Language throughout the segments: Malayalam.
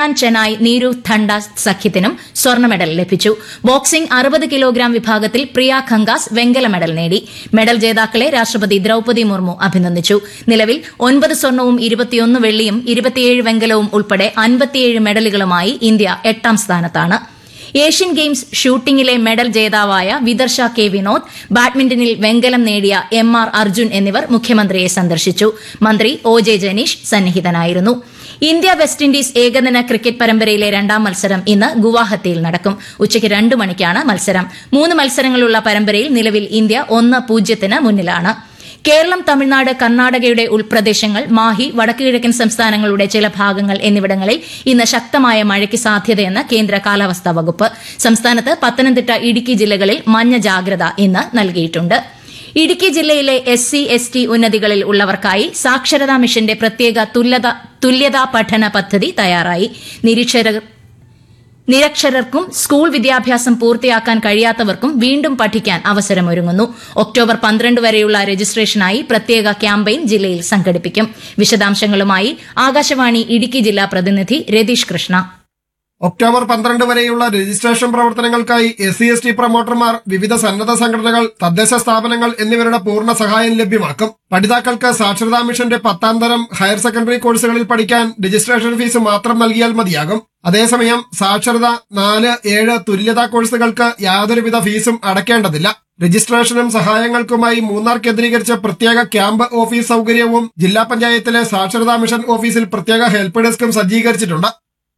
സൂയാൻ ചെനായ് നീരു ഥണ്ട സഖ്യത്തിനും സ്വർണ്ണ മെഡൽ ലഭിച്ചു ബോക്സിംഗ് അറുപത് കിലോഗ്രാം വിഭാഗത്തിൽ പ്രിയ ഖങ്കാസ് വെങ്കല മെഡൽ നേടി മെഡൽ ജേതാക്കളെ രാഷ്ട്രപതി ദ്രൌപതി മുർമു അഭിനന്ദിച്ചു നിലവിൽ ഒൻപത് സ്വർണവും ഇരുപത്തിയൊന്ന് വെള്ളിയും ഇരുപത്തിയേഴ് വെങ്കലവും ഉൾപ്പെടെ അൻപത്തിയേഴ് മെഡലുകളുമായി ഇന്ത്യ എട്ടാം സ്ഥാനത്താണ് ഏഷ്യൻ ഗെയിംസ് ഷൂട്ടിംഗിലെ മെഡൽ ജേതാവായ വിദർശ കെ വിനോദ് ബാഡ്മിന്റണിൽ വെങ്കലം നേടിയ എം ആർ അർജുൻ എന്നിവർ മുഖ്യമന്ത്രിയെ സന്ദർശിച്ചു മന്ത്രി ഒ ജെ ജനീഷ് സന്നിഹിതനായിരുന്നു ഇന്ത്യ വെസ്റ്റ് ഇൻഡീസ് ഏകദിന ക്രിക്കറ്റ് പരമ്പരയിലെ രണ്ടാം മത്സരം ഇന്ന് ഗുവാഹത്തിയിൽ നടക്കും ഉച്ചയ്ക്ക് രണ്ട് മണിക്കാണ് മത്സരം മൂന്ന് മത്സരങ്ങളുള്ള പരമ്പരയിൽ നിലവിൽ ഇന്ത്യ ഒന്ന് പൂജ്യത്തിന് മുന്നിലാണ് കേരളം തമിഴ്നാട് കർണാടകയുടെ ഉൾപ്രദേശങ്ങൾ മാഹി വടക്കുകിഴക്കൻ സംസ്ഥാനങ്ങളുടെ ചില ഭാഗങ്ങൾ എന്നിവിടങ്ങളിൽ ഇന്ന് ശക്തമായ മഴയ്ക്ക് സാധ്യതയെന്ന് കേന്ദ്ര കാലാവസ്ഥാ വകുപ്പ് സംസ്ഥാനത്ത് പത്തനംതിട്ട ഇടുക്കി ജില്ലകളിൽ മഞ്ഞ ജാഗ്രത ഇന്ന് നൽകിയിട്ടുണ്ട് ഇടുക്കി ജില്ലയിലെ എസ് സി എസ് ടി ഉന്നതികളിൽ ഉള്ളവർക്കായി സാക്ഷരതാ മിഷന്റെ പ്രത്യേക തുല്യത തുല്യതാ പഠന പദ്ധതി തയ്യാറായി നിരീക്ഷകർ നിരക്ഷരർക്കും സ്കൂൾ വിദ്യാഭ്യാസം പൂർത്തിയാക്കാൻ കഴിയാത്തവർക്കും വീണ്ടും പഠിക്കാൻ അവസരമൊരുങ്ങുന്നു ഒക്ടോബർ പന്ത്രണ്ട് വരെയുള്ള രജിസ്ട്രേഷനായി പ്രത്യേക ക്യാമ്പയിൻ ജില്ലയിൽ സംഘടിപ്പിക്കും വിശദാംശങ്ങളുമായി ആകാശവാണി ഇടുക്കി ജില്ലാ പ്രതിനിധി രതീഷ് കൃഷ്ണ ഒക്ടോബർ പന്ത്രണ്ട് വരെയുള്ള രജിസ്ട്രേഷൻ പ്രവർത്തനങ്ങൾക്കായി എസ് സി എസ് ടി പ്രൊമോട്ടർമാർ വിവിധ സന്നദ്ധ സംഘടനകൾ തദ്ദേശ സ്ഥാപനങ്ങൾ എന്നിവരുടെ പൂർണ്ണ സഹായം ലഭ്യമാക്കും പഠിതാക്കൾക്ക് സാക്ഷരതാ മിഷന്റെ പത്താം തരം ഹയർ സെക്കൻഡറി കോഴ്സുകളിൽ പഠിക്കാൻ രജിസ്ട്രേഷൻ ഫീസ് മാത്രം നൽകിയാൽ മതിയാകും അതേസമയം സാക്ഷരത നാല് ഏഴ് തുല്യതാ കോഴ്സുകൾക്ക് യാതൊരുവിധ ഫീസും അടയ്ക്കേണ്ടതില്ല രജിസ്ട്രേഷനും സഹായങ്ങൾക്കുമായി മൂന്നാർ കേന്ദ്രീകരിച്ച പ്രത്യേക ക്യാമ്പ് ഓഫീസ് സൗകര്യവും ജില്ലാ പഞ്ചായത്തിലെ സാക്ഷരതാ മിഷൻ ഓഫീസിൽ പ്രത്യേക ഹെൽപ്പ് ഡെസ്കും സജ്ജീകരിച്ചിട്ടുണ്ട്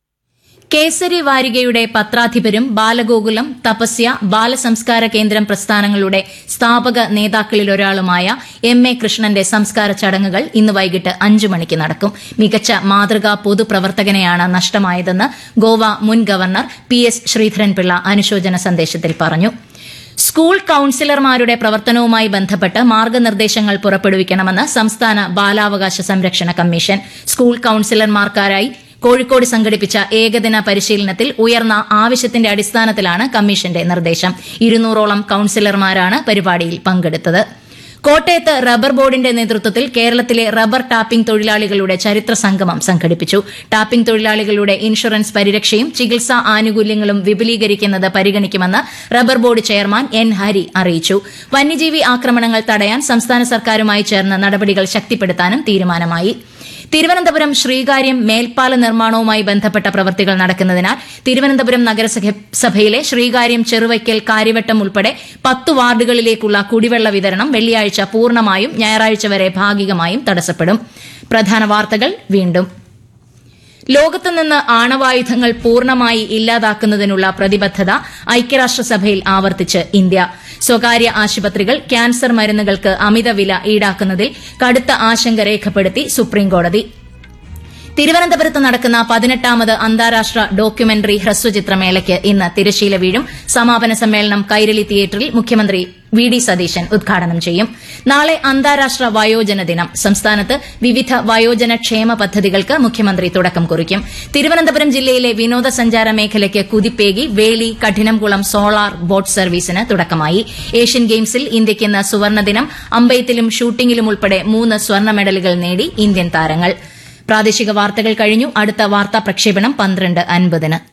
കേസരി വാരികയുടെ പത്രാധിപരും ബാലഗോകുലം തപസ്യ ബാലസംസ്കാര കേന്ദ്രം പ്രസ്ഥാനങ്ങളുടെ സ്ഥാപക നേതാക്കളിലൊരാളുമായ എം എ കൃഷ്ണന്റെ സംസ്കാര ചടങ്ങുകൾ ഇന്ന് വൈകിട്ട് അഞ്ചു മണിക്ക് നടക്കും മികച്ച മാതൃകാ പൊതുപ്രവർത്തകനെയാണ് നഷ്ടമായതെന്ന് ഗോവ മുൻ ഗവർണർ പി എസ് ശ്രീധരൻപിള്ള അനുശോചന സന്ദേശത്തിൽ പറഞ്ഞു സ്കൂൾ കൌൺസിലർമാരുടെ പ്രവർത്തനവുമായി ബന്ധപ്പെട്ട് മാർഗനിർദ്ദേശങ്ങൾ പുറപ്പെടുവിക്കണമെന്ന് സംസ്ഥാന ബാലാവകാശ സംരക്ഷണ കമ്മീഷൻ സ്കൂൾ കൌൺസിലർമാർക്കാരായി കോഴിക്കോട് സംഘടിപ്പിച്ച ഏകദിന പരിശീലനത്തിൽ ഉയർന്ന ആവശ്യത്തിന്റെ അടിസ്ഥാനത്തിലാണ് കമ്മീഷന്റെ നിർദ്ദേശം ഇരുന്നൂറോളം കൌൺസിലർമാരാണ് പരിപാടിയിൽ പങ്കെടുത്തത് കോട്ടയത്ത് റബ്ബർ ബോർഡിന്റെ നേതൃത്വത്തിൽ കേരളത്തിലെ റബ്ബർ ടാപ്പിംഗ് തൊഴിലാളികളുടെ ചരിത്ര സംഗമം സംഘടിപ്പിച്ചു ടാപ്പിംഗ് തൊഴിലാളികളുടെ ഇൻഷുറൻസ് പരിരക്ഷയും ചികിത്സാ ആനുകൂല്യങ്ങളും വിപുലീകരിക്കുന്നത് പരിഗണിക്കുമെന്ന് rubber board chairman N Hari അറിയിച്ചു വന്യജീവി ആക്രമണങ്ങൾ തടയാൻ സംസ്ഥാന സർക്കാരുമായി ചേർന്ന് നടപടികൾ ശക്തിപ്പെടുത്താനും തീരുമാനമായി തിരുവനന്തപുരം ശ്രീകാര്യം മേൽപ്പാല നിർമ്മാണവുമായി ബന്ധപ്പെട്ട പ്രവൃത്തികൾ നടക്കുന്നതിനാൽ തിരുവനന്തപുരം നഗരസഭയിലെ ശ്രീകാര്യം ചെറുവയ്ക്കൽ കാര്യവട്ടം ഉൾപ്പെടെ പത്ത് വാർഡുകളിലേക്കുള്ള കുടിവെള്ള വിതരണം വെള്ളിയാഴ്ച പൂർണ്ണമായും ഞായറാഴ്ച വരെ ഭാഗികമായും തടസ്സപ്പെടും പ്രധാന വാർത്തകൾ വീണ്ടും ലോകത്തുനിന്ന് ആണവായുധങ്ങൾ പൂർണ്ണമായി ഇല്ലാതാക്കുന്നതിനുള്ള പ്രതിബദ്ധത ഐക്യരാഷ്ട്രസഭയിൽ ആവർത്തിച്ച് ഇന്ത്യ സ്വകാര്യ ആശുപത്രികൾ ക്യാൻസർ മരുന്നുകൾക്ക് അമിത വില ഈടാക്കുന്നതിൽ കടുത്ത ആശങ്ക രേഖപ്പെടുത്തി സുപ്രീംകോടതി തിരുവനന്തപുരത്ത് നടക്കുന്ന പതിനെട്ടാമത് അന്താരാഷ്ട്ര ഡോക്യുമെന്ററി ഹ്രസ്വചിത്രമേളയ്ക്ക് ഇന്ന് തിരശീല വീഴും സമാപന സമ്മേളനം കൈരളി തിയേറ്ററിൽ മുഖ്യമന്ത്രി വി ഡി സതീശൻ ഉദ്ഘാടനം ചെയ്യും നാളെ അന്താരാഷ്ട്ര വയോജന ദിനം സംസ്ഥാനത്ത് വിവിധ വയോജന ക്ഷേമ പദ്ധതികൾക്ക് മുഖ്യമന്ത്രി തുടക്കം കുറിക്കും തിരുവനന്തപുരം ജില്ലയിലെ വിനോദസഞ്ചാര മേഖലയ്ക്ക് കുതിപ്പേകി വേളി കഠിനംകുളം സോളാർ ബോട്ട് സർവീസിന് തുടക്കമായി ഏഷ്യൻ ഗെയിംസിൽ ഇന്ത്യയ്ക്ക് ഇന്ന് സുവർണദിനം അമ്പയത്തിലും ഷൂട്ടിംഗിലും ഉൾപ്പെടെ മൂന്ന് സ്വർണ്ണ മെഡലുകൾ നേടി ഇന്ത്യൻ താരങ്ങൾ പ്രാദേശിക വാർത്തകൾ കഴിഞ്ഞു അടുത്ത വാർത്താ പ്രക്ഷേപണം പന്ത്രണ്ട് അൻപതിന്